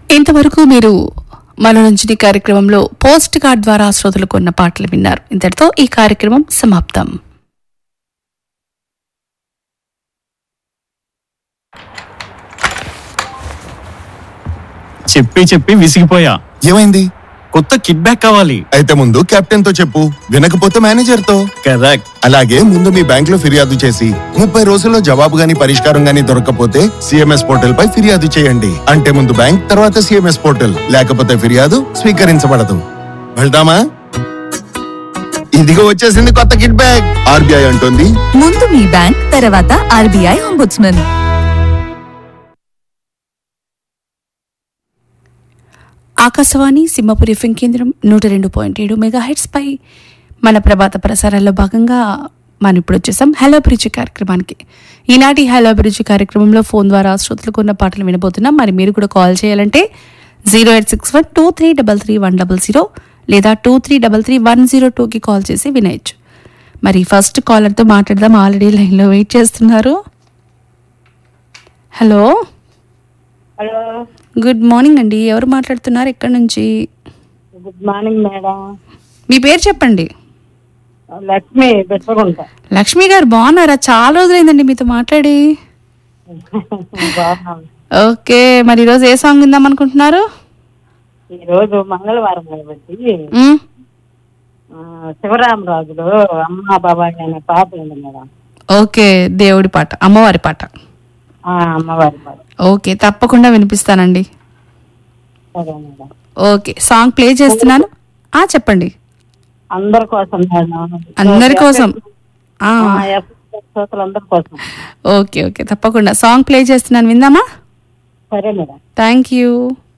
ఇంతవరకు మీరు మనోరంజని కార్యక్రమంలో పోస్ట్ కార్డ్ ద్వారా శ్రోతలు కొన్న పాటలు విన్నారు ఇంతటితో ఈ కార్యక్రమం సమాప్తం చెప్పి చెప్పి విసిగిపోయా ఏమైంది కొత్త కిట్ బ్యాక్ కావాలి అయితే ముందు కెప్టెన్ తో చెప్పు వినకపోతే మేనేజర్ తో కరెక్ట్ అలాగే ముందు మీ బ్యాంక్ లో ఫిర్యాదు చేసి ముప్పై రోజుల్లో జవాబు గాని పరిష్కారం గాని దొరకకపోతే సిఎంఎస్ పోర్టల్ పై ఫిర్యాదు చేయండి అంటే ముందు బ్యాంక్ తర్వాత సిఎంఎస్ పోర్టల్ లేకపోతే ఫిర్యాదు స్వీకరించబడదు వెళ్దామా ఇదిగో వచ్చేసింది కొత్త కిట్ బ్యాగ్ ఆర్బీఐ అంటుంది ముందు మీ బ్యాంక్ తర్వాత RBI ombudsman Akashvani Simhapuri FM కేంద్రం నూట రెండు పాయింట్ ఏడు మెగా పై మన ప్రభాత ప్రసారాల్లో భాగంగా మనం ఇప్పుడు వచ్చేసాం హలో అభిరుచి కార్యక్రమానికి ఈనాటి హలో అభిరుచి కార్యక్రమంలో ఫోన్ ద్వారా శ్రోతలకు ఉన్న పాటలు వినబోతున్నాం మరి మీరు కూడా కాల్ చేయాలంటే zero eight six one two three double three one double zero లేదా two three double three one zero టూకి కాల్ చేసి వినేయచ్చు మరి ఫస్ట్ కాలర్తో మాట్లాడదాం ఆల్రెడీ లైన్లో వెయిట్ చేస్తున్నారు హలో హలో గుడ్ మార్నింగ్ అండి ఎవరు మాట్లాడుతున్నారు ఎక్కడి నుంచి గుడ్ మార్నింగ్ మేడం మీ పేరు చెప్పండి లక్ష్మి బెట్టగుంట లక్ష్మి గారు బాగున్నారా చాలా రోజులైందండి మీతో మాట్లాడి బాగున్నాను ఓకే మరి ఈరోజు ఏ సాంగ్ విందాం అనుకుంటున్నారు ఈ రోజు మంగళవారం కాబట్టి మ్, ఆ, శివరామరాజులు అమ్మ బాబాయ్ అనే పాట ఉంది మేడం ఓకే దేవుడి పాట అమ్మవారి పాట ఆ, అమ్మవారి పాట ఓకే తప్పకుండా వినిపిస్తానండి సరే మేడం ఓకే సాంగ్ ప్లే చేస్తున్నాను ఆ చెప్పండి అందరి కోసం మేడం అందరి కోసం ఆ, ఆ, ఎఫ్ శ్రోతలందరి కోసం ఓకే ఓకే తప్పకుండా సాంగ్ ప్లే చేస్తున్నాను విందామా సరే మేడం థ్యాంక్ యూ